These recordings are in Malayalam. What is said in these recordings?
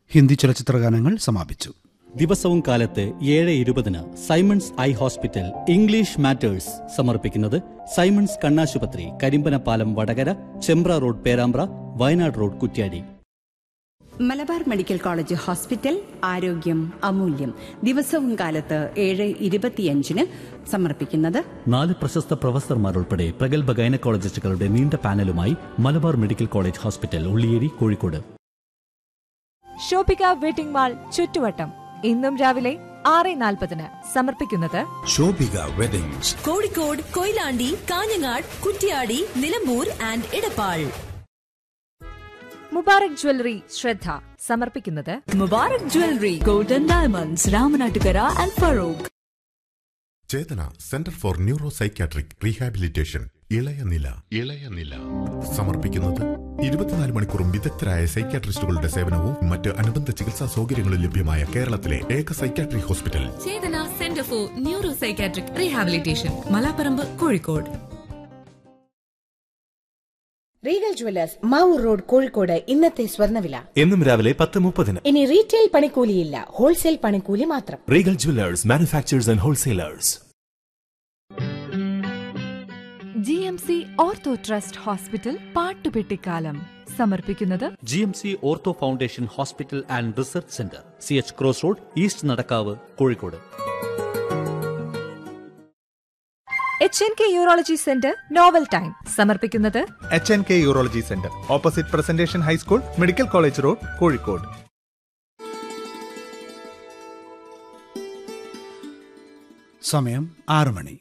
ഹിന്ദി ചലച്ചിത്രഗാനങ്ങൾ സമാപിച്ചു ദിവസവും കാലത്ത് ഏഴ് ഇരുപതിന് Simons eye hospital English matters സമർപ്പിക്കുന്നത് സൈമൺസ് കണ്ണാശുപത്രി Karimbanapalam Vadakara Chembra road Perambra Wayanad road Kuttiadi Malabar medical college hospital ആരോഗ്യം അമൂല്യം ദിവസവും കാലത്ത് ഏഴ് ഇരുപത്തിയഞ്ചിന് സമർപ്പിക്കുന്നത് നാല് പ്രശസ്ത പ്രൊഫസർമാരുൾപ്പെടെ പ്രഗത്ഭ ഗൈനക്കോളജിസ്റ്റുകളുടെ നീണ്ട പാനലുമായി Malabar medical college hospital Ulliyeri Kozhikode Shobhika wedding mall ചുറ്റുവട്ടം ഇന്നും രാവിലെ ആറ് നാൽപ്പതിന് സമർപ്പിക്കുന്നത് Shobhika weddings Kozhikode Koyilandy Kanhangad Kuttiadi Nilambur and Edappal Mubarak jewellery ശ്രദ്ധ സമർപ്പിക്കുന്നത് Mubarak jewellery golden diamonds Ramanattukara and Feroke Chetana centre for neuro psychiatric rehabilitation ഇളയ നില ഇളയ നില സമർപ്പിക്കുന്നത് ഇരുപത്തിനാല് മണിക്കൂറും വിദഗ്ധരായ സൈക്യാട്രിസ്റ്റുകളുടെ സേവനവും മറ്റ് അനുബന്ധ ചികിത്സാ സൗകര്യങ്ങളും ലഭ്യമായ കേരളത്തിലെ ഏക psychiatric hospital Chetana centre for neuro psychiatric rehabilitation Malaparamba Kozhikode Regal jewellers Mavoor road Kozhikode ഇന്നത്തെ സ്വർണ്ണവില എന്നും രാവിലെ പത്ത് മുപ്പതിന് ഇനി റീറ്റെയിൽ പണിക്കൂലിയില്ല ഹോൾസെയിൽ പണിക്കൂലി മാത്രം Regal jewellers manufacturers and wholesalers G M C ortho trust hospital പാട്ടുപെട്ടിക്കാലം സമർപ്പിക്കുന്നത് G M C ortho foundation hospital and research centre C H cross road east Nadakkavu Kozhikode H N K urology centre novel time സമർപ്പിക്കുന്നത് H N K urology centre opposite Presentation high school medical college road Kozhikode സമയം ആറ് മണി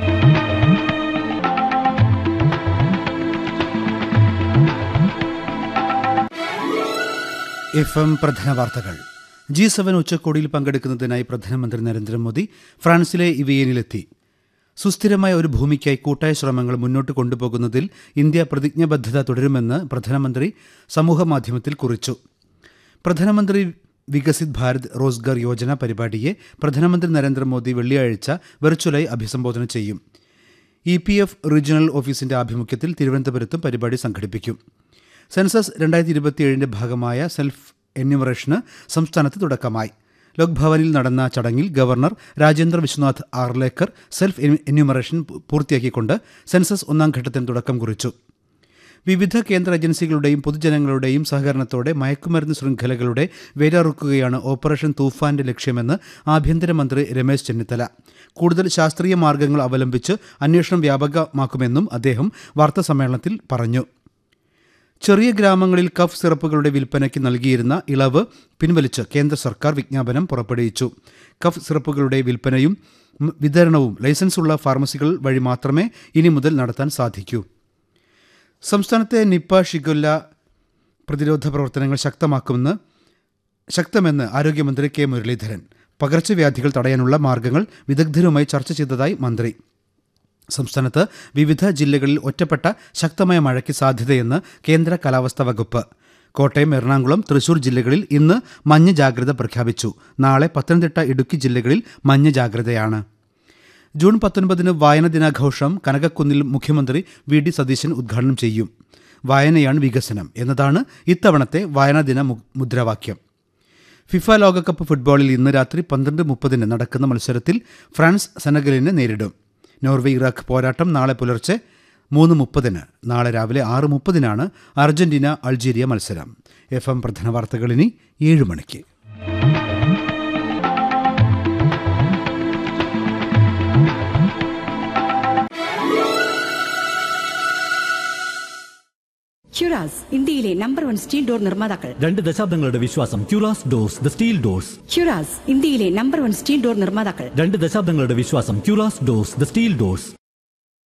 എഫ് എം പ്രധാന വാർത്തകൾ ജി സെവൻ ഉച്ചകോടിയിൽ പങ്കെടുക്കുന്നതിനായി പ്രധാനമന്ത്രി നരേന്ദ്രമോദി ഫ്രാൻസിലെ ഇവിയനിലെത്തി സുസ്ഥിരമായ ഒരു ഭൂമിക്കായി കൂട്ടായ ശ്രമങ്ങൾ മുന്നോട്ട് കൊണ്ടുപോകുന്നതിൽ ഇന്ത്യ പ്രതിജ്ഞാബദ്ധത തുടരുമെന്ന് പ്രധാനമന്ത്രി സമൂഹമാധ്യമത്തിൽ കുറിച്ചു പ്രധാനമന്ത്രി വികസിത് ഭാരത് റോസ്ഗാർ യോജന പരിപാടിയെ പ്രധാനമന്ത്രി നരേന്ദ്രമോദി വെള്ളിയാഴ്ച വെർച്വലായി അഭിസംബോധന ചെയ്യും ഇ പി എഫ് റീജിയണൽ ഓഫീസിന്റെ ആഭിമുഖ്യത്തിൽ തിരുവനന്തപുരത്തും പരിപാടി സംഘടിപ്പിക്കും സെൻസസ് രണ്ടായിരത്തി ഇരുപത്തിയേഴിന്റെ ഭാഗമായ സെൽഫ് എന്യൂമറേഷന് സംസ്ഥാനത്ത് തുടക്കമായി ലോക്ഭവനിൽ നടന്ന ചടങ്ങിൽ governor Rajendra Vishwanath Arlekar self enumeration പൂർത്തിയാക്കിക്കൊണ്ട് സെൻസസ് ഒന്നാം ഘട്ടത്തിന് തുടക്കം കുറിച്ചു വിവിധ കേന്ദ്ര ഏജൻസികളുടെയും പൊതുജനങ്ങളുടെയും സഹകരണത്തോടെ മയക്കുമരുന്ന് ശൃംഖലകളുടെ വേരറുക്കുകയാണ് ഓപ്പറേഷൻ തൂഫാന്റെ ലക്ഷ്യമെന്ന് ആഭ്യന്തരമന്ത്രി രമേശ് ചെന്നിത്തല കൂടുതൽ ശാസ്ത്രീയ മാർഗങ്ങൾ അവലംബിച്ച് അന്വേഷണം വ്യാപകമാക്കുമെന്നും അദ്ദേഹം വാർത്താസമ്മേളനത്തിൽ പറഞ്ഞു ചെറിയ ഗ്രാമങ്ങളിൽ കഫ് സിറപ്പുകളുടെ വിൽപ്പനയ്ക്ക് നൽകിയിരുന്ന ഇളവ് പിൻവലിച്ച് കേന്ദ്ര സർക്കാർ വിജ്ഞാപനം പുറപ്പെടുവിച്ചു കഫ് സിറപ്പുകളുടെ വിൽപ്പനയും ഉം, വിതരണവും ലൈസൻസുള്ള ഫാർമസികൾ വഴി മാത്രമേ ഇനി മുതൽ നടത്താൻ സാധിക്കൂ സംസ്ഥാനത്തെ നിപ്പ ഷിഗുല്ല പ്രതിരോധ പ്രവർത്തനങ്ങൾ ശക്തമാക്കുമെന്ന് ശക്തമെന്ന് ആരോഗ്യമന്ത്രി കെ മുരളീധരൻ പകർച്ചവ്യാധികൾ തടയാനുള്ള മാർഗങ്ങൾ വിദഗ്ധരുമായി ചർച്ച ചെയ്തതായി മന്ത്രി സംസ്ഥാനത്ത് വിവിധ ജില്ലകളിൽ ഒറ്റപ്പെട്ട ശക്തമായ മഴയ്ക്ക് സാധ്യതയെന്ന് കേന്ദ്ര കാലാവസ്ഥാ വകുപ്പ് കോട്ടയം എറണാകുളം തൃശൂർ ജില്ലകളിൽ ഇന്ന് മഞ്ഞ ജാഗ്രത പ്രഖ്യാപിച്ചു നാളെ പത്തനംതിട്ട ഇടുക്കി ജില്ലകളിൽ മഞ്ഞ ജാഗ്രതയാണ് ജൂൺ പത്തൊൻപതിന് വായന ദിനാഘോഷം കനകക്കുന്നിൽ മുഖ്യമന്ത്രി വി ഡി സതീശൻ ഉദ്ഘാടനം ചെയ്യും വായനയാണ് വികസനം എന്നതാണ് ഇത്തവണത്തെ വായനാ ദിന മു- മുദ്രാവാക്യം ഫിഫ ലോകകപ്പ് ഫുട്ബോളിൽ ഇന്ന് രാത്രി പന്ത്രണ്ട് മുപ്പതിന് നടക്കുന്ന മത്സരത്തിൽ ഫ്രാൻസ് സെനഗലിനെ നേരിടും നോർവേ ഇറാഖ് പോരാട്ടം നാളെ പുലർച്ചെ മൂന്ന് മുപ്പതിന് നാളെ രാവിലെ ആറ് മുപ്പതിനാണ് അർജന്റീന അൾജീരിയ മത്സരം എഫ് എം പ്രധാന വാർത്തകൾ ഇനി ഏഴ് മണിക്ക് ക്യുറാസ് ഇന്ത്യയിലെ നമ്പർ വൺ സ്റ്റീൽ ഡോർ നിർമ്മാതാക്കൾ രണ്ട് ദശാബ്ദങ്ങളുടെ വിശ്വാസം Curas doors the steel doors Curas ഇന്ത്യയിലെ നമ്പർ വൺ സ്റ്റീൽ ഡോർ നിർമ്മാതാക്കൾ രണ്ട് ദശാബ്ദങ്ങളുടെ വിശ്വാസം Curas doors the steel doors